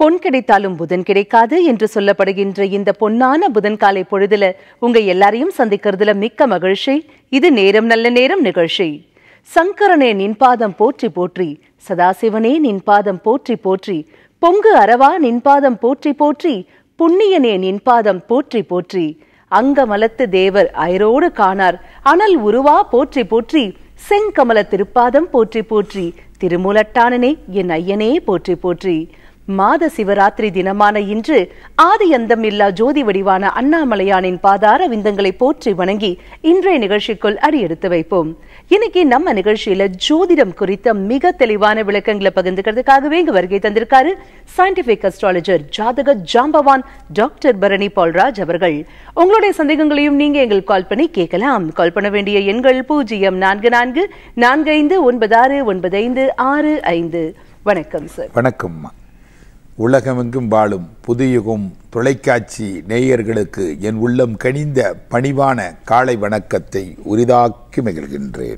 பொன் கிடைத்தாலும் புதன் கிடைக்காது என்று சொல்லப்படுகின்ற இந்த பொன்னான புதன் காலை பொழுதுல உங்க எல்லாரையும் சந்திக்கிறதுல மிக்க மகிழ்ச்சி இது நேரம் நல்ல நேரம் நிகழ்ச்சி சங்கரனே நின் பாதம் போற்றி போற்றி சதாசிவனே நின் பாதம் போற்றி போற்றி பொங்கு அரவா நின் பாதம் போற்றி போற்றி புண்ணியனே நின் பாதம் போற்றி போற்றி அங்கமலத்து தேவர் அயரோடு காணார் அனல் உருவா போற்றி போற்றி செங்கமல திருப்பாதம் போற்றி போற்றி திருமூலட்டானனே என் ஐயனே போற்றி போற்றி மாத சிவராத்திரி தினமான இன்று ஆதி அந்தம் இல்லா ஜோதி வடிவான அண்ணாமலையானின் பாதார விந்தங்களை போற்றி வணங்கி இன்றைய நிகழ்ச்சிக்குள் அடியெடுத்து வைப்போம் இன்னைக்கு நம்ம நிகழ்ச்சியில ஜோதிடம் குறித்த மிக தெளிவான விளக்கங்களை பகிர்ந்துக்கிறதுக்காகவே இங்க வருகை தந்திருக்காரு சயின்டிபிக் அஸ்ட்ராலஜர் ஜாதக ஜாம்பவான் டாக்டர் பரணி பால்ராஜ் அவர்கள் உங்களுடைய சந்தேகங்களையும் நீங்க எங்களுக்கு கால் பண்ணி கேட்கலாம் கால் பண்ண வேண்டிய எண்கள் பூஜ்ஜியம் நான்கு நான்கு நான்கு ஐந்து ஒன்பது ஆறு ஒன்பது ஐந்து ஆறு ஐந்து வணக்கம் சார் வணக்கம்மா உலகமெங்கும் வாழும் புதுயுகம் தொலைக்காட்சி நேயர்களுக்கு என் உள்ளம் கனிந்த பணிவான காலை வணக்கத்தை உரிதாக்கி மகிழ்கின்றேன்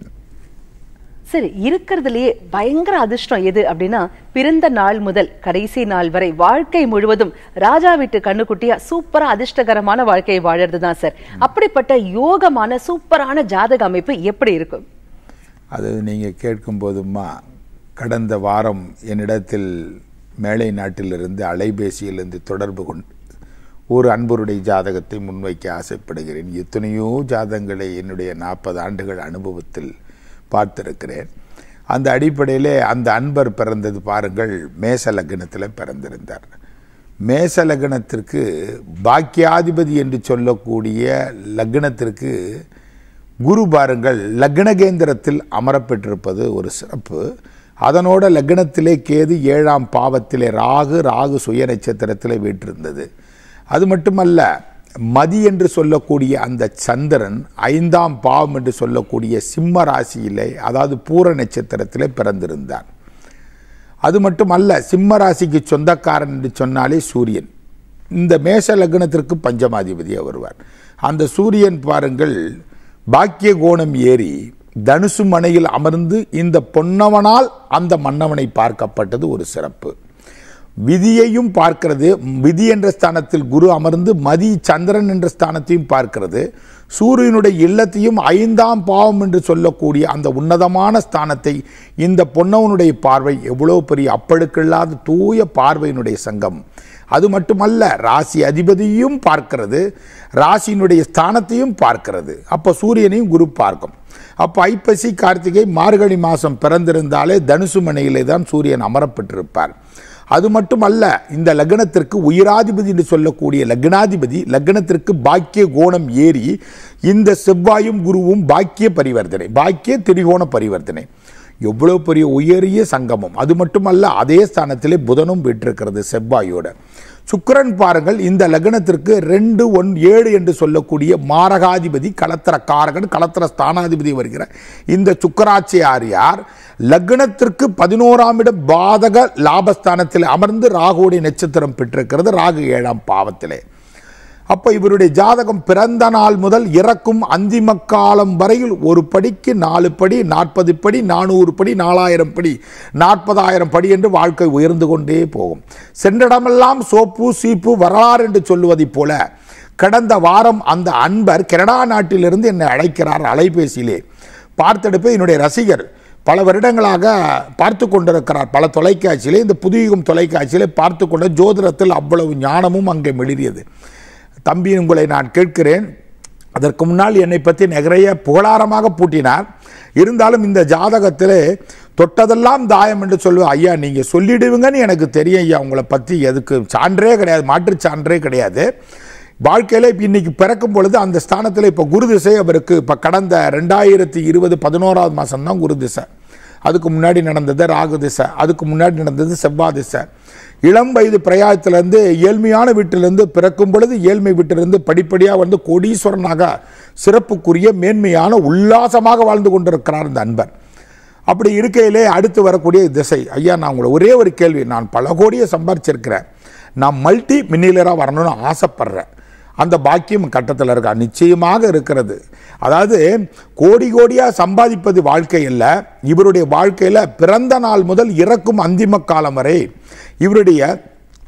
சரி இருக்கிறதுலயே பயங்கர அதிர்ஷ்டம் எது அப்படின்னா பிறந்த நாள் முதல் கடைசி நாள் வரை வாழ்க்கை முழுவதும் ராஜா வீட்டு கண்ணுக்குட்டியா சூப்பரா அதிர்ஷ்டகரமான வாழ்க்கையை வாழறது தான் சார் அப்படிப்பட்ட யோகமான சூப்பரான ஜாதக அமைப்பு எப்படி இருக்கும் அது நீங்கள் கேட்கும் போதுமா கடந்த வாரம் என்னிடத்தில் மேலை நாட்டிலிருந்து அலைபேசியிலிருந்து தொடர்பு கொண்டு ஒரு அன்பருடைய ஜாதகத்தை முன்வைக்க ஆசைப்படுகிறேன் எத்தனையோ ஜாதகங்களை என்னுடைய நாற்பது ஆண்டுகள் அனுபவத்தில் பார்த்திருக்கிறேன் அந்த அடிப்படையிலே அந்த அன்பர் பிறந்தது பாருங்கள் மேச லக்னத்தில் பிறந்திருந்தார் மேச லக்னத்திற்கு பாக்கியாதிபதி என்று சொல்லக்கூடிய லக்னத்திற்கு குரு பாருங்கள் லக்னகேந்திரத்தில் அமரப்பெற்றிருப்பது ஒரு சிறப்பு அதனோட லக்னத்திலே கேது ஏழாம் பாவத்திலே ராகு ராகு சுய நட்சத்திரத்திலே வீற்றிருந்தது அது மட்டுமல்ல மதி என்று சொல்லக்கூடிய அந்த சந்திரன் ஐந்தாம் பாவம் என்று சொல்லக்கூடிய சிம்ம ராசியிலே அதாவது பூர நட்சத்திரத்திலே பிறந்திருந்தார் அது மட்டுமல்ல சிம்ம ராசிக்கு சொந்தக்காரன் என்று சொன்னாலே சூரியன் இந்த மேஷ லக்னத்திற்கு பஞ்சமாதிபதியாக வருவார் அந்த சூரியன் பாருங்கள் பாக்கிய கோணம் ஏறி தனுசு மனையில் அமர்ந்து இந்த பொன்னவனால் அந்த மன்னவனை பார்க்கப்பட்டது ஒரு சிறப்பு விதியையும் பார்க்கிறது விதி என்ற ஸ்தானத்தில் குரு அமர்ந்து மதி சந்திரன் என்ற ஸ்தானத்தையும் பார்க்கிறது சூரியனுடைய இல்லத்தையும் ஐந்தாம் பாவம் என்று சொல்லக்கூடிய அந்த உன்னதமான ஸ்தானத்தை இந்த பொன்னவனுடைய பார்வை எவ்வளோ பெரிய அப்பழுக்கில்லாத தூய பார்வையினுடைய சங்கம் அது மட்டுமல்ல ராசி அதிபதியும் பார்க்கிறது ராசியினுடைய ஸ்தானத்தையும் பார்க்கிறது அப்போ சூரியனையும் குரு பார்க்கும் அப்போ ஐப்பசி கார்த்திகை மார்கழி மாதம் பிறந்திருந்தாலே தனுசு மனையிலே தான் சூரியன் அமரப்பட்டிருப்பார் அது மட்டுமல்ல இந்த லக்னத்திற்கு உயிராதிபதி என்று சொல்லக்கூடிய லக்னாதிபதி லக்னத்திற்கு பாக்கிய கோணம் ஏறி இந்த செவ்வாயும் குருவும் பாக்கிய பரிவர்த்தனை பாக்கிய திரிகோண பரிவர்த்தனை எவ்வளோ பெரிய உயரிய சங்கமம் அது மட்டுமல்ல அதே ஸ்தானத்திலே புதனும் விட்டிருக்கிறது செவ்வாயோட சுக்கிரன் பாருங்கள் இந்த லக்னத்திற்கு ரெண்டு ஒன் ஏழு என்று சொல்லக்கூடிய மாரகாதிபதி கலத்திர காரகன் கலத்திர ஸ்தானாதிபதி வருகிற இந்த சுக்கராச்சியாரியார் லக்னத்திற்கு பதினோராம் இடம் பாதக லாபஸ்தானத்தில் அமர்ந்து ராகுடைய நட்சத்திரம் பெற்றிருக்கிறது ராகு ஏழாம் பாவத்திலே அப்போ இவருடைய ஜாதகம் பிறந்த நாள் முதல் இறக்கும் அந்திம காலம் வரையில் ஒரு படிக்கு நாலு படி நாற்பது படி நானூறு படி நாலாயிரம் படி நாற்பதாயிரம் படி என்று வாழ்க்கை உயர்ந்து கொண்டே போகும் சென்றிடமெல்லாம் சோப்பு சீப்பு வரலாறு என்று சொல்லுவதைப் போல கடந்த வாரம் அந்த அன்பர் கனடா நாட்டிலிருந்து என்னை அழைக்கிறார் அலைபேசியிலே பார்த்தெடுப்பு என்னுடைய ரசிகர் பல வருடங்களாக பார்த்து கொண்டிருக்கிறார் பல தொலைக்காட்சியிலே இந்த புதியுகம் தொலைக்காட்சியிலே பார்த்து கொண்ட ஜோதிடத்தில் அவ்வளவு ஞானமும் அங்கே மெளிரியது தம்பி உங்களை நான் கேட்கிறேன் அதற்கு முன்னால் என்னை பற்றி நிறைய புகழாரமாக பூட்டினார் இருந்தாலும் இந்த ஜாதகத்தில் தொட்டதெல்லாம் தாயம் என்று சொல்லுவேன் ஐயா நீங்கள் சொல்லிடுவீங்கன்னு எனக்கு தெரியும் ஐயா உங்களை பற்றி எதுக்கு சான்றே கிடையாது மாற்றுச் சான்றே கிடையாது வாழ்க்கையில் இப்போ இன்னைக்கு பிறக்கும் பொழுது அந்த ஸ்தானத்தில் இப்போ குரு திசை அவருக்கு இப்போ கடந்த ரெண்டாயிரத்தி இருபது பதினோராவது மாதம் தான் குரு திசை அதுக்கு முன்னாடி நடந்தது ராகு திசை அதுக்கு முன்னாடி நடந்தது செவ்வாய் திசை இளம் வயது பிரயாயத்திலேருந்து ஏழ்மையான வீட்டிலிருந்து பிறக்கும் பொழுது ஏழ்மை வீட்டிலிருந்து படிப்படியாக வந்து கோடீஸ்வரனாக சிறப்புக்குரிய மேன்மையான உல்லாசமாக வாழ்ந்து கொண்டிருக்கிறார் இந்த அன்பர் அப்படி இருக்கையிலே அடுத்து வரக்கூடிய திசை ஐயா நான் உங்களை ஒரே ஒரு கேள்வி நான் பல கோடியை சம்பாரிச்சிருக்கிறேன் நான் மல்டி மின்னிலராக வரணும்னு ஆசைப்படுறேன் அந்த பாக்கியம் கட்டத்தில் இருக்கா நிச்சயமாக இருக்கிறது அதாவது கோடி கோடியாக சம்பாதிப்பது வாழ்க்கை இல்லை இவருடைய வாழ்க்கையில் பிறந்த நாள் முதல் இறக்கும் அந்திம காலம் வரை இவருடைய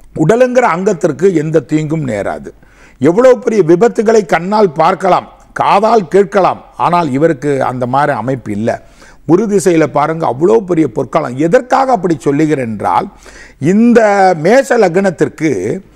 உடலுங்கிற அங்கத்திற்கு எந்த தீங்கும் நேராது எவ்வளவு பெரிய விபத்துகளை கண்ணால் பார்க்கலாம் காதால் கேட்கலாம் ஆனால் இவருக்கு அந்த மாதிரி அமைப்பு இல்லை குரு திசையில் பாருங்க அவ்வளோ பெரிய பொற்காலம் எதற்காக அப்படி சொல்லுகிறேன் என்றால் இந்த மேஷ லக்னத்திற்கு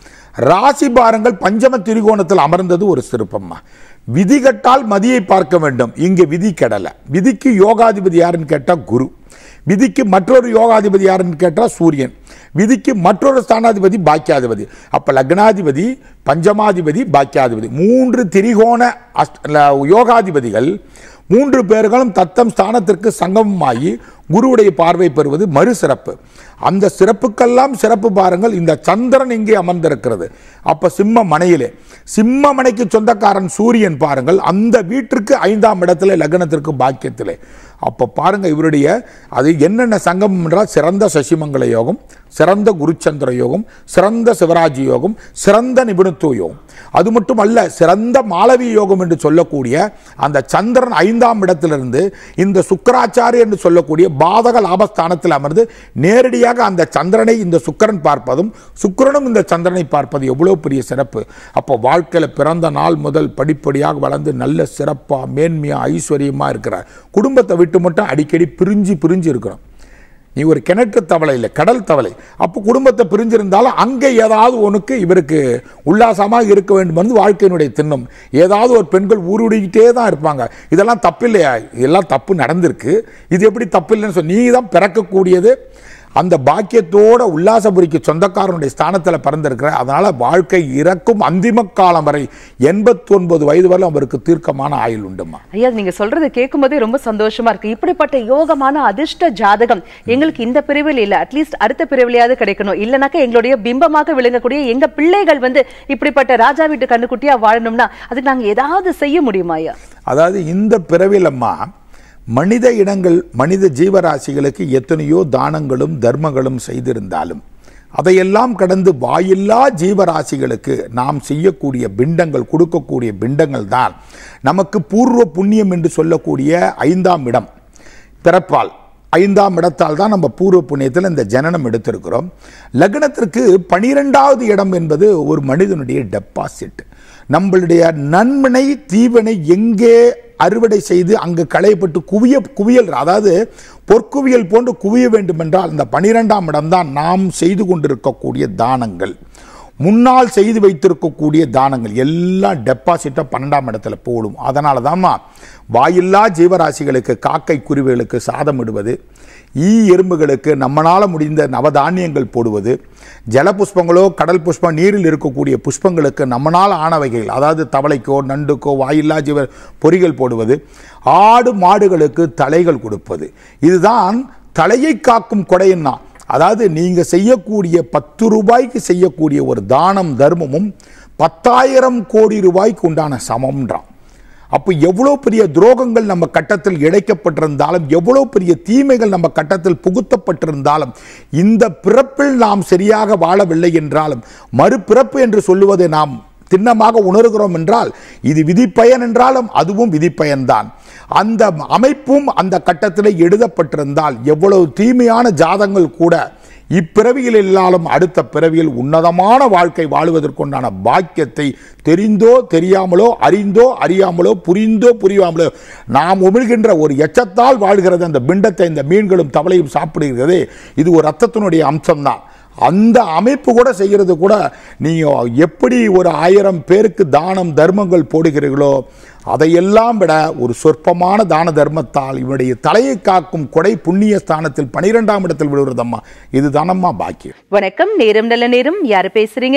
ராசி பாரங்கள் பஞ்சம திரிகோணத்தில் அமர்ந்தது ஒரு சிறப்பம்மா விதி கட்டால் மதியை பார்க்க வேண்டும் இங்கே விதி கெடல விதிக்கு யோகாதிபதி யாருன்னு கேட்டால் குரு விதிக்கு மற்றொரு யோகாதிபதி யாருன்னு கேட்டால் சூரியன் விதிக்கு மற்றொரு ஸ்தானாதிபதி பாக்கியாதிபதி அப்போ லக்னாதிபதி பஞ்சமாதிபதி பாக்கியாதிபதி மூன்று திரிகோண அஷ்ட ல- யோகாதிபதிகள் மூன்று பேர்களும் தத்தம் ஸ்தானத்திற்கு சங்கமமாகி குருவுடைய பார்வை பெறுவது மறு சிறப்பு அந்த சிறப்புக்கெல்லாம் சிறப்பு பாருங்கள் இந்த சந்திரன் இங்கே அமர்ந்திருக்கிறது அப்ப சிம்ம மனையிலே சிம்ம மனைக்கு சொந்தக்காரன் சூரியன் பாருங்கள் அந்த வீட்டிற்கு ஐந்தாம் இடத்துல லக்னத்திற்கு பாக்கியத்திலே அப்ப பாருங்க இவருடைய அது என்னென்ன சங்கமம் என்றால் சிறந்த சசிமங்கல யோகம் சிறந்த குருச்சந்திர யோகம் சிறந்த சிவராஜ் யோகம் சிறந்த நிபுணத்துவ யோகம் அது மட்டும் அல்ல சிறந்த மாளவி யோகம் என்று சொல்லக்கூடிய அந்த சந்திரன் ஐந்தாம் இடத்திலிருந்து இந்த சுக்கராச்சாரி என்று சொல்லக்கூடிய பாதக லாபஸ்தானத்தில் அமர்ந்து நேரடியாக அந்த சந்திரனை இந்த சுக்கிரன் பார்ப்பதும் சுக்கிரனும் இந்த சந்திரனை பார்ப்பது எவ்வளவு பெரிய சிறப்பு அப்போ வாழ்க்கையில் பிறந்த நாள் முதல் படிப்படியாக வளர்ந்து நல்ல சிறப்பா மேன்மையா ஐஸ்வர்யமா இருக்கிறார் குடும்பத்தை விட்டு மட்டும் அடிக்கடி பிரிஞ்சு பிரிஞ்சு இருக்கிறோம் நீ ஒரு கிணற்று தவளை இல்லை கடல் தவளை அப்போ குடும்பத்தை பிரிஞ்சிருந்தாலும் அங்கே ஏதாவது உனக்கு இவருக்கு உல்லாசமாக இருக்க வேண்டும் என்று வாழ்க்கையினுடைய திண்ணம் ஏதாவது ஒரு பெண்கள் ஊருடிக்கிட்டே தான் இருப்பாங்க இதெல்லாம் தப்பு இல்லையா இதெல்லாம் தப்பு நடந்திருக்கு இது எப்படி தப்பு இல்லைன்னு சொல்லி நீ தான் பிறக்கக்கூடியது அந்த பாக்கியத்தோட உல்லாசபுரிக்கு சொந்தக்காரனுடைய ஸ்தானத்தில் பிறந்திருக்கிற அதனால வாழ்க்கை இறக்கும் அந்திம காலம் வரை எண்பத்தி ஒன்பது வயது வரை அவருக்கு தீர்க்கமான ஆயுள் உண்டுமா ஐயா நீங்க சொல்றதை கேட்கும்போதே ரொம்ப சந்தோஷமா இருக்கு இப்படிப்பட்ட யோகமான அதிர்ஷ்ட ஜாதகம் எங்களுக்கு இந்த பிரிவில் இல்ல அட்லீஸ்ட் அடுத்த பிரிவிலையாவது கிடைக்கணும் இல்லனாக்கா எங்களுடைய பிம்பமாக விளங்கக்கூடிய எங்க பிள்ளைகள் வந்து இப்படிப்பட்ட ராஜா வீட்டு கண்ணுக்குட்டியா வாழணும்னா அதுக்கு நாங்க ஏதாவது செய்ய முடியுமா ஐயா அதாவது இந்த பிறவிலம்மா மனித இனங்கள் மனித ஜீவராசிகளுக்கு எத்தனையோ தானங்களும் தர்மங்களும் செய்திருந்தாலும் அதையெல்லாம் கடந்து வாயில்லா ஜீவராசிகளுக்கு நாம் செய்யக்கூடிய பிண்டங்கள் கொடுக்கக்கூடிய பிண்டங்கள் தான் நமக்கு பூர்வ புண்ணியம் என்று சொல்லக்கூடிய ஐந்தாம் இடம் பிறப்பால் ஐந்தாம் இடத்தால் தான் நம்ம பூர்வ புண்ணியத்தில் இந்த ஜனனம் எடுத்திருக்கிறோம் லக்னத்திற்கு பனிரெண்டாவது இடம் என்பது ஒரு மனிதனுடைய டெபாசிட் நம்மளுடைய நன்மனை தீவனை எங்கே அறுவடை செய்து அங்கு களையப்பட்டு குவிய குவியல் அதாவது பொற்குவியல் போன்று குவிய வேண்டும் என்றால் இந்த பனிரெண்டாம் இடம்தான் நாம் செய்து கொண்டிருக்கக்கூடிய தானங்கள் முன்னால் செய்து வைத்திருக்கக்கூடிய தானங்கள் எல்லாம் டெபாசிட்டாக பன்னெண்டாம் இடத்துல போடும் அதனால தான்மா வாயில்லா ஜீவராசிகளுக்கு காக்கை குருவிகளுக்கு சாதம் இடுவது ஈ எறும்புகளுக்கு நம்மளால் முடிந்த நவதானியங்கள் போடுவது ஜல புஷ்பங்களோ கடல் புஷ்பம் நீரில் இருக்கக்கூடிய புஷ்பங்களுக்கு நம்மளால் ஆனவைகள் அதாவது தவளைக்கோ நண்டுக்கோ வாயில்லா ஜீவ பொறிகள் போடுவது ஆடு மாடுகளுக்கு தலைகள் கொடுப்பது இதுதான் தலையை காக்கும் கொடைன்னா அதாவது நீங்க செய்யக்கூடிய பத்து ரூபாய்க்கு செய்யக்கூடிய ஒரு தானம் தர்மமும் பத்தாயிரம் கோடி ரூபாய்க்கு உண்டான சமம்ன்றான் அப்போ எவ்வளோ பெரிய துரோகங்கள் நம்ம கட்டத்தில் இழைக்கப்பட்டிருந்தாலும் எவ்வளோ பெரிய தீமைகள் நம்ம கட்டத்தில் புகுத்தப்பட்டிருந்தாலும் இந்த பிறப்பில் நாம் சரியாக வாழவில்லை என்றாலும் மறுபிறப்பு என்று சொல்லுவதை நாம் திண்ணமாக உணர்கிறோம் என்றால் இது விதிப்பயன் என்றாலும் அதுவும் விதிப்பயன்தான் அந்த அமைப்பும் அந்த கட்டத்தில் எழுதப்பட்டிருந்தால் எவ்வளவு தீமையான ஜாதங்கள் கூட இப்பிறவியில் இல்லாலும் அடுத்த பிறவியில் உன்னதமான வாழ்க்கை வாழுவதற்குண்டான பாக்கியத்தை தெரிந்தோ தெரியாமலோ அறிந்தோ அறியாமலோ புரிந்தோ புரியாமலோ நாம் உமிழ்கின்ற ஒரு எச்சத்தால் வாழ்கிறது அந்த பிண்டத்தை இந்த மீன்களும் தவளையும் சாப்பிடுகிறது இது ஒரு ரத்தத்தினுடைய அம்சம்தான் அந்த அமைப்பு கூட செய்கிறது கூட நீங்கள் எப்படி ஒரு ஆயிரம் பேருக்கு தானம் தர்மங்கள் போடுகிறீர்களோ அதையெல்லாம் விட ஒரு சொற்பமான தான தர்மத்தால் இவனுடைய தலையை காக்கும் கொடை புண்ணிய ஸ்தானத்தில் பனிரெண்டாம் இடத்தில் விழுகிறதம்மா இது தானம்மா பாக்கியம் வணக்கம் நேரம் நல்ல நேரம் யாரு பேசுறீங்க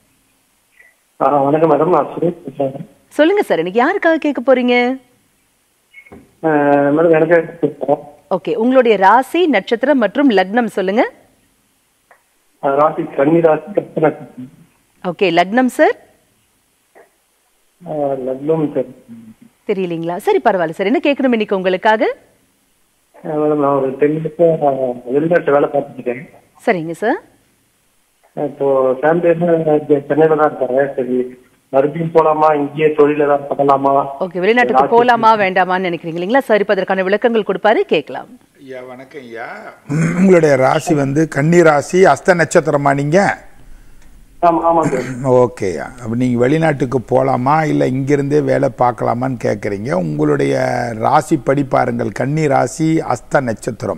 ஆ, வணக்கம் மேடம் நான் சுரேஷ் பேசுறேன் சொல்லுங்க சார் இன்னைக்கு யாருக்காக கேட்க போறீங்க ஆ, மேடம் எனக்கு பேசுறேன். ஓகே உங்களுடைய ராசி நட்சத்திரம் மற்றும் லக்னம் சொல்லுங்க ஆ, ராசி கன்னி ராசி கற்பனை ஓகே லக்னம் சார் லக்னம் சார் தெரியலீங்களா சரி பரவாயில்ல சார் என்ன கேட்கணும் இன்னைக்கு உங்களுக்காக ஆ, மேடம் நான் ஒரு டென் இயர்ஸா வெளிநாட்டு வேலை பார்த்துட்டு இருக்கேன் சரிங்க சார் இப்போ ஃபேமிலி சென்னையில தான் இருக்காரு சரி மறுபடியும் போலாமா இங்கேயே தொழில் ஏதாவது பண்ணலாமா ஓகே வெளிநாட்டுக்கு போலாமா வேண்டாமான்னு நினைக்கிறீங்க இல்லைங்களா சார் இப்ப அதற்கான விளக்கங்கள் கொடுப்பாரு கேட்கலாம் ஐயா வணக்கம் ஐயா உங்களுடைய ராசி வந்து கன்னி ராசி அஸ்த நட்சத்திரமா நீங்க ஆமா ஆமா சார் ஓகே அப்போ நீங்கள் வெளிநாட்டுக்கு போகலாமா இல்லை இங்கிருந்தே வேலை பார்க்கலாமான்னு கேட்குறீங்க உங்களுடைய ராசி படி பாருங்கள் கன்னி ராசி அஸ்த நட்சத்திரம்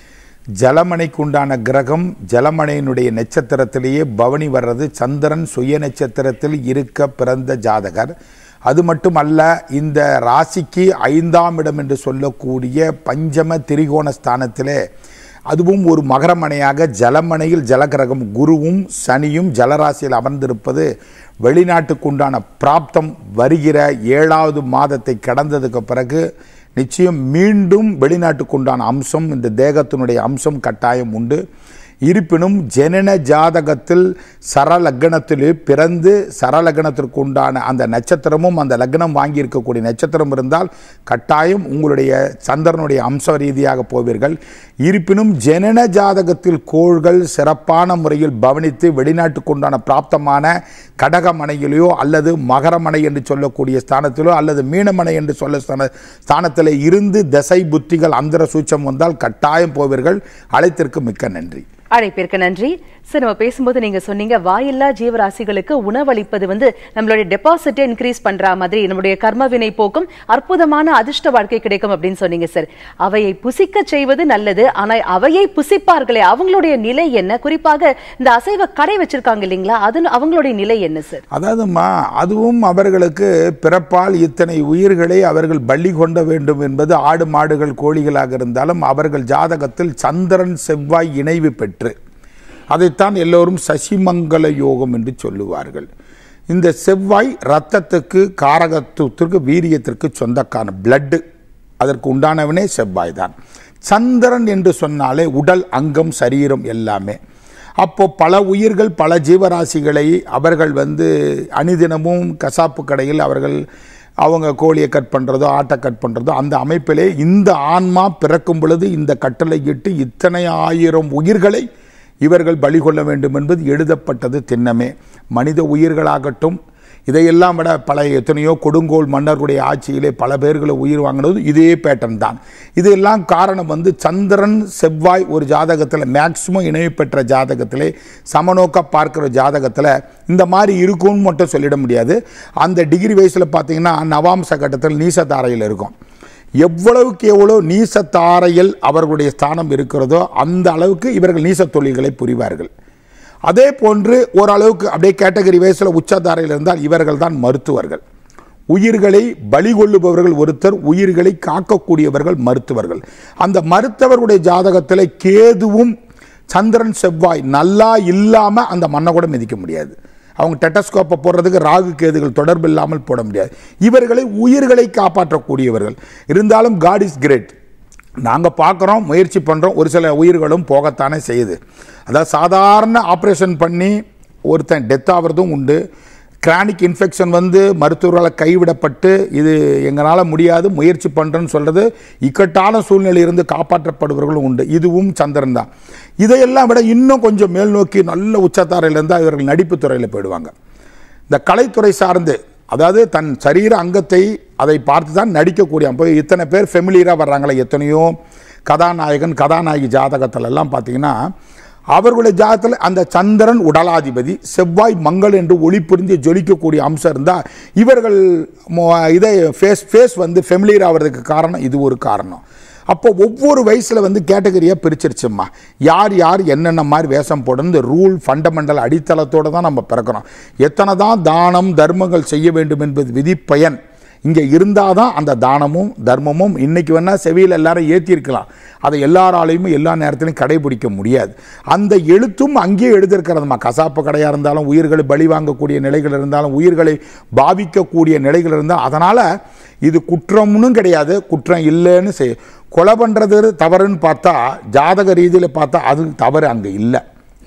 ஜலமனைக்கு உண்டான கிரகம் ஜலமனையினுடைய நட்சத்திரத்திலேயே பவனி வர்றது சந்திரன் சுய நட்சத்திரத்தில் இருக்க பிறந்த ஜாதகர் அது மட்டுமல்ல இந்த ராசிக்கு ஐந்தாம் இடம் என்று சொல்லக்கூடிய பஞ்சம திரிகோண ஸ்தானத்திலே அதுவும் ஒரு மகரமனையாக ஜலமனையில் ஜலகிரகம் குருவும் சனியும் ஜலராசியில் அமர்ந்திருப்பது வெளிநாட்டுக்குண்டான பிராப்தம் வருகிற ஏழாவது மாதத்தை கடந்ததுக்கு பிறகு நிச்சயம் மீண்டும் வெளிநாட்டுக்குண்டான அம்சம் இந்த தேகத்தினுடைய அம்சம் கட்டாயம் உண்டு இருப்பினும் ஜனன ஜாதகத்தில் சரலக்னத்தில் பிறந்து சரலக்னத்திற்கு உண்டான அந்த நட்சத்திரமும் அந்த லக்னம் வாங்கியிருக்கக்கூடிய நட்சத்திரம் இருந்தால் கட்டாயம் உங்களுடைய சந்திரனுடைய அம்ச ரீதியாக போவீர்கள் இருப்பினும் ஜனன ஜாதகத்தில் கோள்கள் சிறப்பான முறையில் பவனித்து வெளிநாட்டுக்கு உண்டான பிராப்தமான கடகமனையிலேயோ அல்லது மகரமனை என்று சொல்லக்கூடிய ஸ்தானத்திலோ அல்லது மீனமனை என்று சொல்ல ஸ்தான ஸ்தானத்தில் இருந்து தசை புத்திகள் அந்தர சூச்சம் வந்தால் கட்டாயம் போவீர்கள் அழைத்திற்கு மிக்க நன்றி அழைப்பிற்கு நன்றி சார் நம்ம பேசும்போது நீங்க சொன்னீங்க வாயில்லா ஜீவராசிகளுக்கு உணவளிப்பது வந்து நம்மளுடைய டெபாசிட்டை இன்க்ரீஸ் பண்ற மாதிரி நம்மளுடைய கர்ம வினை போக்கும் அற்புதமான அதிர்ஷ்ட வாழ்க்கை கிடைக்கும் அப்படின்னு சொன்னீங்க சார் அவையை புசிக்க செய்வது நல்லது ஆனா அவையை புசிப்பார்களே அவங்களுடைய நிலை என்ன குறிப்பாக இந்த அசைவ கடை வச்சிருக்காங்க இல்லைங்களா அது அவங்களுடைய நிலை என்ன சார் அதாவதுமா அதுவும் அவர்களுக்கு பிறப்பால் இத்தனை உயிர்களை அவர்கள் பள்ளி கொண்ட வேண்டும் என்பது ஆடு மாடுகள் கோழிகளாக இருந்தாலும் அவர்கள் ஜாதகத்தில் சந்திரன் செவ்வாய் இணைவு பெற்று அதைத்தான் எல்லோரும் சசிமங்கல யோகம் என்று சொல்லுவார்கள் இந்த செவ்வாய் இரத்தத்துக்கு காரகத்துவத்திற்கு வீரியத்திற்கு சொந்தக்கான பிளட்டு அதற்கு உண்டானவனே செவ்வாய் தான் சந்திரன் என்று சொன்னாலே உடல் அங்கம் சரீரம் எல்லாமே அப்போ பல உயிர்கள் பல ஜீவராசிகளை அவர்கள் வந்து அணிதினமும் கசாப்பு கடையில் அவர்கள் அவங்க கோழியை கட் பண்ணுறதோ ஆட்டை கட் பண்ணுறதோ அந்த அமைப்பிலே இந்த ஆன்மா பிறக்கும் பொழுது இந்த கட்டளையிட்டு இத்தனை ஆயிரம் உயிர்களை இவர்கள் பலி கொள்ள வேண்டும் என்பது எழுதப்பட்டது திண்ணமே மனித உயிர்களாகட்டும் இதையெல்லாம் விட பல எத்தனையோ கொடுங்கோல் மன்னர்களுடைய ஆட்சியிலே பல பேர்களை உயிர் வாங்கினது இதே பேட்டர்ன் தான் இதெல்லாம் காரணம் வந்து சந்திரன் செவ்வாய் ஒரு ஜாதகத்தில் மேக்சிமம் இணைவு பெற்ற ஜாதகத்திலே சமநோக்க பார்க்கிற ஜாதகத்தில் இந்த மாதிரி இருக்கும்னு மட்டும் சொல்லிட முடியாது அந்த டிகிரி வயசில் பார்த்தீங்கன்னா நவாம்ச கட்டத்தில் நீசத்தாரையில் இருக்கும் எவ்வளவுக்கு எவ்வளோ நீசத்தாரையில் அவர்களுடைய ஸ்தானம் இருக்கிறதோ அந்த அளவுக்கு இவர்கள் நீச தொழில்களை புரிவார்கள் அதே போன்று ஓரளவுக்கு அப்படியே கேட்டகரி வயசில் உச்சதாரையில் இருந்தால் இவர்கள் தான் மருத்துவர்கள் உயிர்களை பலி கொள்ளுபவர்கள் ஒருத்தர் உயிர்களை காக்கக்கூடியவர்கள் மருத்துவர்கள் அந்த மருத்துவர்களுடைய ஜாதகத்தில் கேதுவும் சந்திரன் செவ்வாய் நல்லா இல்லாமல் அந்த மண்ணை கூட மிதிக்க முடியாது அவங்க டெட்டஸ்கோப்பை போடுறதுக்கு ராகு கேதுகள் தொடர்பு இல்லாமல் போட முடியாது இவர்களை உயிர்களை காப்பாற்றக்கூடியவர்கள் இருந்தாலும் காட் இஸ் கிரேட் நாங்கள் பார்க்குறோம் முயற்சி பண்ணுறோம் ஒரு சில உயிர்களும் போகத்தானே செய்யுது அதாவது சாதாரண ஆப்ரேஷன் பண்ணி ஒருத்தன் டெத் ஆகிறதும் உண்டு கிரானிக் இன்ஃபெக்ஷன் வந்து மருத்துவர்களால் கைவிடப்பட்டு இது எங்களால் முடியாது முயற்சி பண்ணுறேன்னு சொல்கிறது இக்கட்டான சூழ்நிலையிலிருந்து காப்பாற்றப்படுபவர்களும் உண்டு இதுவும் சந்திரன் தான் இதையெல்லாம் விட இன்னும் கொஞ்சம் மேல் நோக்கி நல்ல உச்சத்தாரையிலேருந்து இவர்கள் நடிப்பு துறையில் போயிடுவாங்க இந்த கலைத்துறை சார்ந்து அதாவது தன் சரீர அங்கத்தை அதை பார்த்து தான் நடிக்கக்கூடிய அப்போ இத்தனை பேர் ஃபெமிலியராக வர்றாங்களே எத்தனையோ கதாநாயகன் கதாநாயகி ஜாதகத்துல எல்லாம் பார்த்தீங்கன்னா அவர்களுடைய ஜாதகத்தில் அந்த சந்திரன் உடலாதிபதி செவ்வாய் மங்கள் என்று ஒளி புரிந்து ஜொலிக்கக்கூடிய அம்சம் இருந்தால் இவர்கள் மொ- இதை ஃபேஸ் ஃபேஸ் வந்து ஃபெமிலியர் ஆகிறதுக்கு காரணம் இது ஒரு காரணம் அப்போ ஒவ்வொரு வயசில் வந்து கேட்டகரியாக பிரிச்சிருச்சும்மா யார் யார் என்னென்ன மாதிரி வேஷம் போடணும் இந்த ரூல் ஃபண்டமெண்டல் அடித்தளத்தோடு தான் நம்ம பிறக்கிறோம் எத்தனை தான் தானம் தர்மங்கள் செய்ய வேண்டும் என்பது விதிப்பயன் இங்கே இருந்தால் தான் அந்த தானமும் தர்மமும் இன்னைக்கு வேணால் செவியில் எல்லாரும் ஏற்றிருக்கலாம் அதை எல்லாராலையும் எல்லா நேரத்திலையும் கடைபிடிக்க முடியாது அந்த எழுத்தும் அங்கேயே எழுதியிருக்கிறதுமா கசாப்பு கடையாக இருந்தாலும் உயிர்களை பலி வாங்கக்கூடிய நிலைகள் இருந்தாலும் உயிர்களை பாவிக்கக்கூடிய நிலைகள் இருந்தால் அதனால் இது குற்றம்னு கிடையாது குற்றம் இல்லைன்னு செய் கொலை பண்ணுறது தவறுன்னு பார்த்தா ஜாதக ரீதியில் பார்த்தா அது தவறு அங்கே இல்லை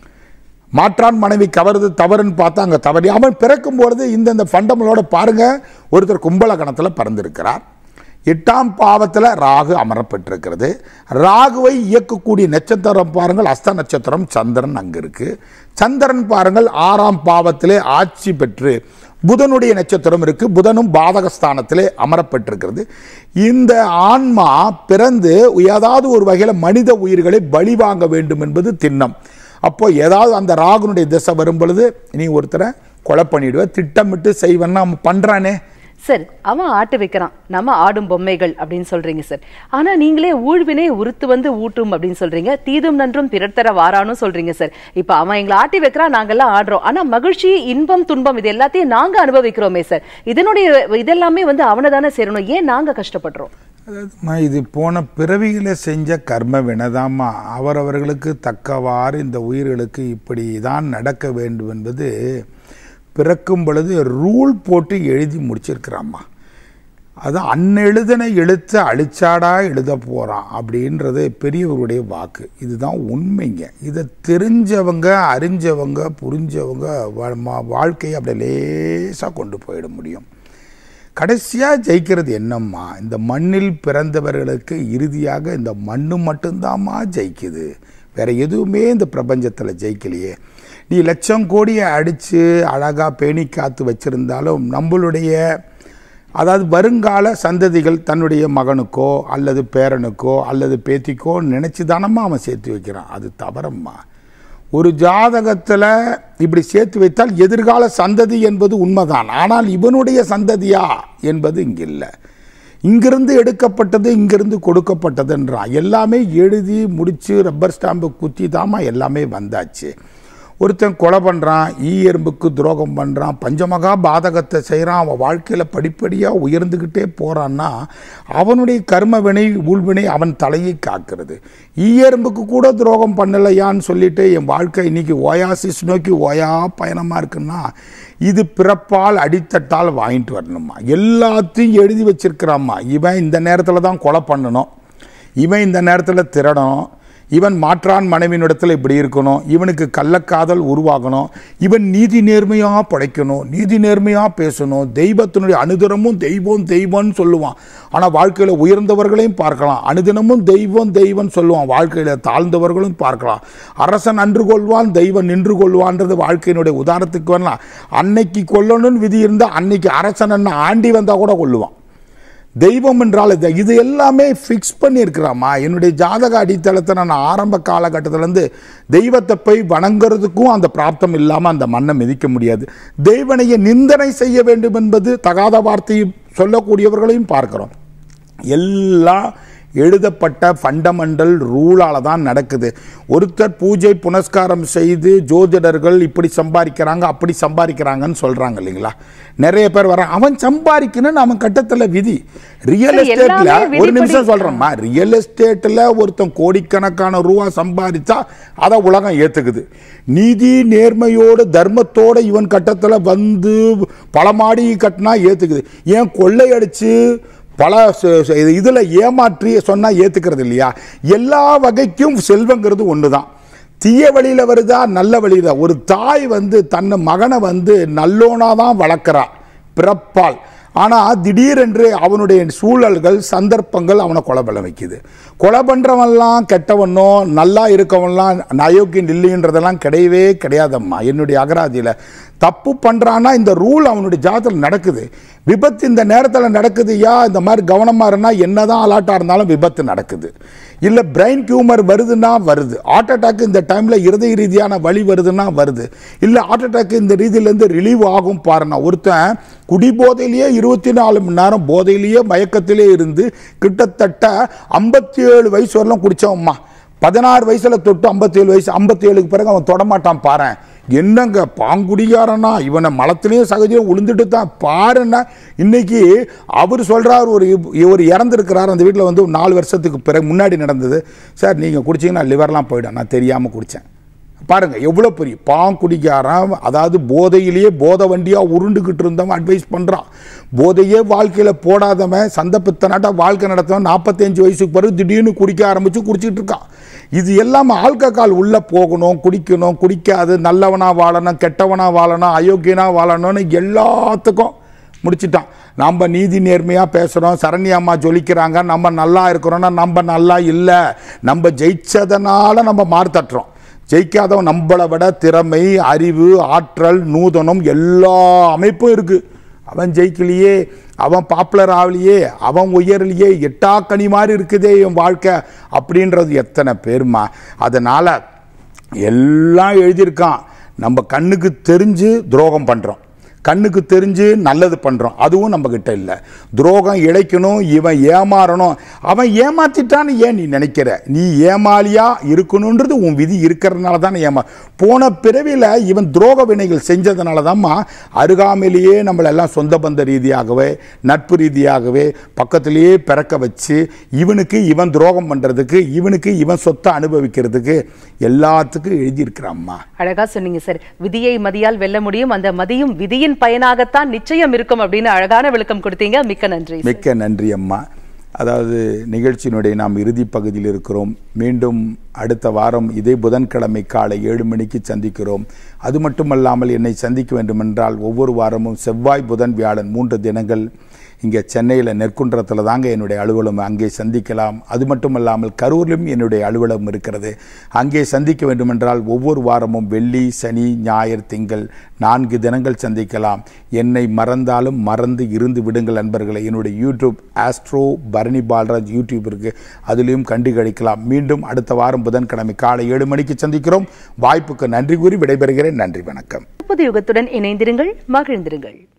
மாற்றான் மனைவி கவருது தவறுன்னு பார்த்தா அங்கே தவறு அவன் பிறக்கும் பொழுது இந்தந்த ஃபண்டமலோட பாருங்க ஒருத்தர் கும்பல கணத்தில் பிறந்திருக்கிறார் எட்டாம் பாவத்தில் ராகு அமரப்பட்டிருக்கிறது ராகுவை இயக்கக்கூடிய நட்சத்திரம் பாருங்கள் அஸ்த நட்சத்திரம் சந்திரன் அங்கே இருக்கு சந்திரன் பாருங்கள் ஆறாம் பாவத்திலே ஆட்சி பெற்று புதனுடைய நட்சத்திரம் இருக்கு புதனும் பாதகஸ்தானத்திலே அமரப்பட்டிருக்கிறது இந்த ஆன்மா பிறந்து ஏதாவது ஒரு வகையில் மனித உயிர்களை பலி வாங்க வேண்டும் என்பது திண்ணம் அப்போ ஏதாவது அந்த ராகுனுடைய திசை வரும் பொழுது நீ ஒருத்தரை கொலை பண்ணிடுவ திட்டமிட்டு செய்வன்னு அவன் பண்றானே சார் அவன் ஆட்டு வைக்கிறான் நம்ம ஆடும் பொம்மைகள் அப்படின்னு சொல்றீங்க சார் ஆனா நீங்களே ஊழ்வினை உருத்து வந்து ஊட்டும் அப்படின்னு சொல்றீங்க தீதும் நன்றும் பிறர் தர வாரானும் சொல்றீங்க சார் இப்ப அவன் எங்களை ஆட்டி வைக்கிறான் நாங்கெல்லாம் ஆடுறோம் ஆனா மகிழ்ச்சி இன்பம் துன்பம் இது எல்லாத்தையும் நாங்க அனுபவிக்கிறோமே சார் இதனுடைய இதெல்லாமே வந்து அவனை தானே சேரணும் ஏன் நாங்க கஷ்டப்படுறோம் அதாவதும்மா, இது போன பிறவிகளை செஞ்ச கர்ம வினதாம்மா அவரவர்களுக்கு தக்கவாறு இந்த உயிர்களுக்கு இப்படி தான் நடக்க வேண்டும் என்பது பிறக்கும் பொழுது ரூல் போட்டு எழுதி முடிச்சிருக்கிறாம்மா அது அன்னெழுதனை எழுத்து அழிச்சாடா எழுத போகிறான் அப்படின்றது பெரியவருடைய வாக்கு இதுதான் உண்மைங்க இதை தெரிஞ்சவங்க அறிஞ்சவங்க புரிஞ்சவங்க வா- மா- வாழ்க்கையை அப்படியே லேசாக கொண்டு போயிட முடியும் கடைசியாக ஜெயிக்கிறது என்னம்மா இந்த மண்ணில் பிறந்தவர்களுக்கு இறுதியாக இந்த மண்ணு மட்டும்தாம்மா ஜெயிக்குது வேற எதுவுமே இந்த பிரபஞ்சத்தில் ஜெயிக்கலையே நீ லட்சம் கோடியை அடித்து அழகாக பேணி காத்து வச்சிருந்தாலும் நம்மளுடைய அதாவது வருங்கால சந்ததிகள் தன்னுடைய மகனுக்கோ அல்லது பேரனுக்கோ அல்லது பேத்திக்கோ நினச்சி தானம்மா அவன் சேர்த்து வைக்கிறான் அது தவறம்மா ஒரு ஜாதகத்தில் இப்படி சேர்த்து வைத்தால் எதிர்கால சந்ததி என்பது உண்மைதான் ஆனால் இவனுடைய சந்ததியா என்பது இங்கே இல்லை இங்கிருந்து எடுக்கப்பட்டது இங்கிருந்து கொடுக்கப்பட்டதுன்றான் எல்லாமே எழுதி முடித்து ரப்பர் ஸ்டாம்பு குத்தி தாமா எல்லாமே வந்தாச்சு ஒருத்தன் கொலை பண்ணுறான் ஈ எறும்புக்கு துரோகம் பண்ணுறான் பஞ்சமகா பாதகத்தை செய்கிறான் அவன் வாழ்க்கையில் படிப்படியாக உயர்ந்துக்கிட்டே போகிறான்னா அவனுடைய கர்ம வினை ஊழ்வினை அவன் தலையை காக்கிறது ஈ எறும்புக்கு கூட துரோகம் பண்ணலையான்னு சொல்லிட்டு என் வாழ்க்கை இன்னைக்கு ஓயாசிஸ் நோக்கி ஓயா பயணமாக இருக்குன்னா இது பிறப்பால் அடித்தட்டால் வாங்கிட்டு வரணுமா எல்லாத்தையும் எழுதி வச்சிருக்கிறாம்மா இவன் இந்த நேரத்தில் தான் கொலை பண்ணணும் இவன் இந்த நேரத்தில் திருடணும் இவன் மாற்றான் மனைவியினிடத்தில் இப்படி இருக்கணும் இவனுக்கு கள்ளக்காதல் உருவாகணும் இவன் நீதி நேர்மையாக படைக்கணும் நீதி நேர்மையாக பேசணும் தெய்வத்தினுடைய அனுதினமும் தெய்வம் தெய்வம்னு சொல்லுவான் ஆனால் வாழ்க்கையில் உயர்ந்தவர்களையும் பார்க்கலாம் அனுதினமும் தெய்வம் தெய்வம் சொல்லுவான் வாழ்க்கையில் தாழ்ந்தவர்களும் பார்க்கலாம் அரசன் அன்று கொள்வான் தெய்வம் நின்று கொள்வான்றது வாழ்க்கையினுடைய உதாரணத்துக்கு வரலாம் அன்னைக்கு கொல்லணும்னு விதி இருந்தால் அன்னைக்கு அரசன் என்ன ஆண்டி வந்தால் கூட கொள்ளுவான் தெய்வம் என்றால் இது இது எல்லாமே ஃபிக்ஸ் பண்ணியிருக்கிறாம்மா என்னுடைய ஜாதக அடித்தளத்தை நான் ஆரம்ப காலகட்டத்திலேருந்து தெய்வத்தை போய் வணங்குறதுக்கும் அந்த பிராப்தம் இல்லாமல் அந்த மண்ணை மிதிக்க முடியாது தெய்வனையை நிந்தனை செய்ய வேண்டும் என்பது தகாத வார்த்தையை சொல்லக்கூடியவர்களையும் பார்க்கிறோம் எல்லாம் எழுதப்பட்ட ஃபண்டமெண்டல் ரூலால தான் நடக்குது ஒருத்தர் பூஜை புனஸ்காரம் செய்து ஜோதிடர்கள் இப்படி சம்பாதிக்கிறாங்க அப்படி சம்பாதிக்கிறாங்கன்னு சொல்றாங்க இல்லைங்களா நிறைய பேர் வர அவன் சம்பாதிக்கணும்னு அவன் கட்டத்தில் விதி ரியல் சரி, எஸ்டேட்ல எல்லாமே ஒரு விதிப்படி- நிமிஷம் சொல்றேம்மா ரியல் எஸ்டேட்ல ஒருத்தன் கோடிக்கணக்கான ரூபா சம்பாதிச்சா அதை உலகம் ஏத்துக்குது நீதி நேர்மையோடு தர்மத்தோட இவன் கட்டத்தில் வந்து பல மாடி கட்டினா ஏத்துக்குது ஏன் கொள்ளையடிச்சு பல ச- ச- இது- இதுல ஏமாற்றி சொன்னா ஏத்துக்கிறது இல்லையா எல்லா வகைக்கும் செல்வங்கிறது ஒண்ணுதான் தீய வழியில வருதா நல்ல வழியில ஒரு தாய் வந்து தன் மகனை வந்து நல்லோனா தான் வளர்க்குறா பிறப்பால் ஆனால் திடீரென்று அவனுடைய சூழல்கள் சந்தர்ப்பங்கள் அவனை கொலை பண்ண வைக்குது கொலை பண்ணுறவன்லாம் கெட்டவனோ நல்லா இருக்கவன்லாம் நயோக்கியன் இல்லைன்றதெல்லாம் கிடையவே கிடையாதம்மா என்னுடைய அகராதியில் தப்பு பண்ணுறான்னா இந்த ரூல் அவனுடைய ஜாதத்தில் நடக்குது விபத்து இந்த நேரத்தில் நடக்குதுயா இந்த மாதிரி கவனமாக இருந்தால் என்னதான் அலாட்டாக இருந்தாலும் விபத்து நடக்குது இல்லை பிரெயின் டியூமர் வருதுன்னா வருது ஹார்ட் அட்டாக் இந்த டைமில் இருதய ரீதியான வலி வருதுன்னா வருது இல்லை ஹார்ட் அட்டாக் இந்த ரீதியிலேருந்து ரிலீவ் ஆகும் பாருங்க ஒருத்தன் குடிபோதையிலேயே இருபத்தி நாலு மணி நேரம் போதையிலேயே மயக்கத்திலே இருந்து கிட்டத்தட்ட ஐம்பத்தி ஏழு வயசு வரலாம் குடிச்சவம்மா பதினாறு வயசுல தொட்டு ஐம்பத்தி ஏழு வயசு ஐம்பத்தி ஏழுக்கு பிறகு அவன் தொடமாட்டான் பாரேன் என்னங்க பாங்குடிகாரனா இவனை மலத்திலையும் சகஜம் உளுந்துட்டு தான் பாருன்னா இன்னைக்கு அவர் சொல்றார் ஒரு இவர் இறந்துருக்கிறார் அந்த வீட்டில் வந்து ஒரு நாலு வருஷத்துக்கு பிறகு முன்னாடி நடந்தது சார் நீங்கள் குடிச்சீங்கன்னா லிவர்லாம் போயிடும் நான் தெரியாமல் குடித்தேன் பாருங்க எவ்வளோ பெரிய பாங்குடிக்காரன் அதாவது போதையிலேயே போதை வண்டியா உருண்டுகிட்டு இருந்தவன் அட்வைஸ் பண்றான் போதையே வாழ்க்கையில போடாதவன் சந்த பித்தனாட்ட வாழ்க்கை நடத்தவன் நாற்பத்தஞ்சு வயசுக்கு பிறகு திடீர்னு குடிக்க ஆரம்பிச்சு குடிச்சிட்டு இருக்கான் இது எல்லாம் ஆல்கஹால் உள்ள போகணும் குடிக்கணும் குடிக்காது நல்லவனா வாழணும் கெட்டவனா வாழணும் அயோக்கியனா வாழணும்னு எல்லாத்துக்கும் முடிச்சிட்டான் நம்ம நீதி நேர்மையாக பேசுகிறோம் சரண்யாம்மா ஜொலிக்கிறாங்க நம்ம நல்லா இருக்கிறோன்னா நம்ம நல்லா இல்லை நம்ம ஜெயிச்சதனால நம்ம மார்த்தட்டுறோம் ஜெயிக்காதவன் நம்மளை விட திறமை அறிவு ஆற்றல் நூதனம் எல்லா அமைப்பும் இருக்குது அவன் ஜெயிக்கலையே அவன் பாப்புலர் ஆகலையே அவன் உயரலையே எட்டாக்கனி மாதிரி இருக்குதே என் வாழ்க்கை அப்படின்றது எத்தனை பேருமா அதனால் எல்லாம் எழுதியிருக்கான் நம்ம கண்ணுக்கு தெரிஞ்சு துரோகம் பண்ணுறோம் கண்ணுக்கு தெரிஞ்சு நல்லது பண்ணுறோம் அதுவும் நம்ம கிட்ட இல்லை துரோகம் இழைக்கணும் இவன் ஏமாறணும் அவன் ஏமாத்திட்டான்னு ஏன் நீ நினைக்கிற நீ ஏமாலியா இருக்கணுன்றது உன் விதி இருக்கிறதுனால தான் ஏமா போன பிறவியில் இவன் துரோக வினைகள் செஞ்சதுனால தான்மா அருகாமையிலேயே நம்மளெல்லாம் சொந்த பந்த ரீதியாகவே நட்பு ரீதியாகவே பக்கத்திலேயே பிறக்க வச்சு இவனுக்கு இவன் துரோகம் பண்ணுறதுக்கு இவனுக்கு இவன் சொத்தை அனுபவிக்கிறதுக்கு எல்லாத்துக்கும் எழுதியிருக்கிறாம்மா அழகா சொன்னீங்க சார் விதியை மதியால் வெல்ல முடியும் அந்த மதியும் விதியின் பயனாகத்தான் நிச்சயம் இருக்கும் அப்படின்னு அழகான விளக்கம் கொடுத்தீங்க மிக்க நன்றி சார். மிக்க நன்றி அம்மா அதாவது நிகழ்ச்சியினுடைய நாம் இறுதி பகுதியில் இருக்கிறோம் மீண்டும் அடுத்த வாரம் இதே புதன்கிழமை காலை ஏழு மணிக்கு சந்திக்கிறோம் அது மட்டுமல்லாமல் என்னை சந்திக்க வேண்டுமென்றால் ஒவ்வொரு வாரமும் செவ்வாய் புதன் வியாழன் மூன்று தினங்கள் இங்கே சென்னையில் நெற்குன்றத்தில் தாங்க என்னுடைய அலுவலகம் அங்கே சந்திக்கலாம் அது மட்டுமல்லாமல் கரூரிலும் என்னுடைய அலுவலகம் இருக்கிறது அங்கே சந்திக்க வேண்டுமென்றால் ஒவ்வொரு வாரமும் வெள்ளி சனி ஞாயிறு திங்கள் நான்கு தினங்கள் சந்திக்கலாம் என்னை மறந்தாலும் மறந்து இருந்து விடுங்கள் நண்பர்களை என்னுடைய YouTube astro Barani Balraj YouTube இருக்கு அதிலையும் கண்டு கழிக்கலாம் மீண்டும் அடுத்த வாரம் புதன்கிழமை காலை ஏழு மணிக்கு சந்திக்கிறோம் வாய்ப்புக்கு நன்றி கூறி விடைபெறுகிறேன் நன்றி வணக்கம் புது யுகத்துடன் இணைந்திருங்கள் மகிழ்ந்திருங்கள்